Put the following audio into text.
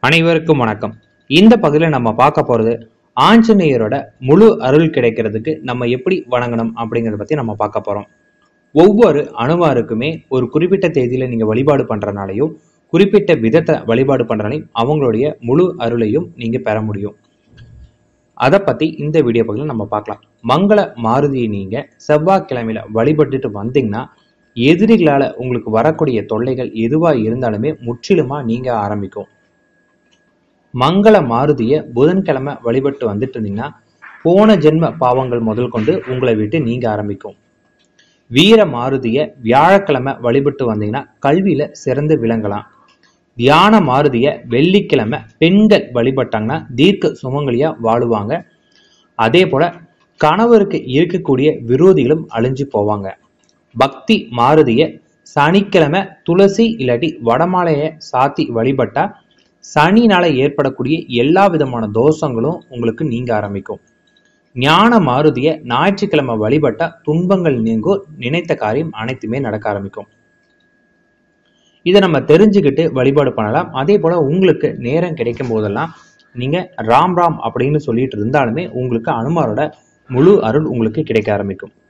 அனைவருக்கும் வணக்கம் இந்த பகுதியில் நம்ம பார்க்க போறது ஆஞ்சநேயரோட முழு அருள் கிடைக்கிறதுக்கு நம்ம எப்படி வணங்கணும் அப்படிங்கறத பத்தி நம்ம பார்க்க போறோம் ஒவ்வொரு அணுவாருக்குமே ஒரு குறிப்பிட்ட தேதியில நீங்க வழிபாடு பண்றனாலையும் குறிப்பிட்ட விதத்தை வழிபாடு பண்றனாலையும் அவங்களுடைய முழு அருளையும் நீங்க பெற முடியும் அதை பத்தி இந்த வீடியோ பகுதியில் நம்ம பார்க்கலாம் மங்கள மாருதியை நீங்க செவ்வாய்க்கிழமையில வழிபட்டுட்டு வந்தீங்கன்னா எதிரிகளால உங்களுக்கு வரக்கூடிய தொல்லைகள் எதுவா இருந்தாலுமே முற்றிலுமா நீங்க ஆரம்பிக்கும் மங்கள மாருதிய புதன்கிழமை வழிபட்டு வந்துட்டு இருந்தீங்கன்னா போன ஜென்ம பாவங்கள் முதல் கொண்டு உங்களை விட்டு நீங்க ஆரம்பிக்கும் வீர மாருதிய வியாழக்கிழமை வழிபட்டு வந்தீங்கன்னா கல்வியில சிறந்து விளங்கலாம் தியான மாருதிய வெள்ளிக்கிழமை பெண்கள் வழிபட்டாங்கன்னா தீர்க்க சுமங்கலியா வாழுவாங்க அதே போல கணவருக்கு இருக்கக்கூடிய விரோதிகளும் அழிஞ்சு போவாங்க பக்தி மாருதிய சனிக்கிழமை துளசி இல்லாட்டி வடமாலைய சாத்தி வழிபட்டா சனினால ஏற்படக்கூடிய எல்லா விதமான தோஷங்களும் உங்களுக்கு நீங்க ஆரம்பிக்கும் ஞான மாருதிய ஞாயிற்றுக்கிழமை வழிபட்டா துன்பங்கள் நீங்கும் நினைத்த காரியம் அனைத்துமே நடக்க ஆரம்பிக்கும் இதை நம்ம தெரிஞ்சுக்கிட்டு வழிபாடு பண்ணலாம் அதே போல உங்களுக்கு நேரம் கிடைக்கும் போதெல்லாம் நீங்க ராம் ராம் அப்படின்னு சொல்லிட்டு இருந்தாலுமே உங்களுக்கு அனுமாரோட முழு அருள் உங்களுக்கு கிடைக்க ஆரம்பிக்கும்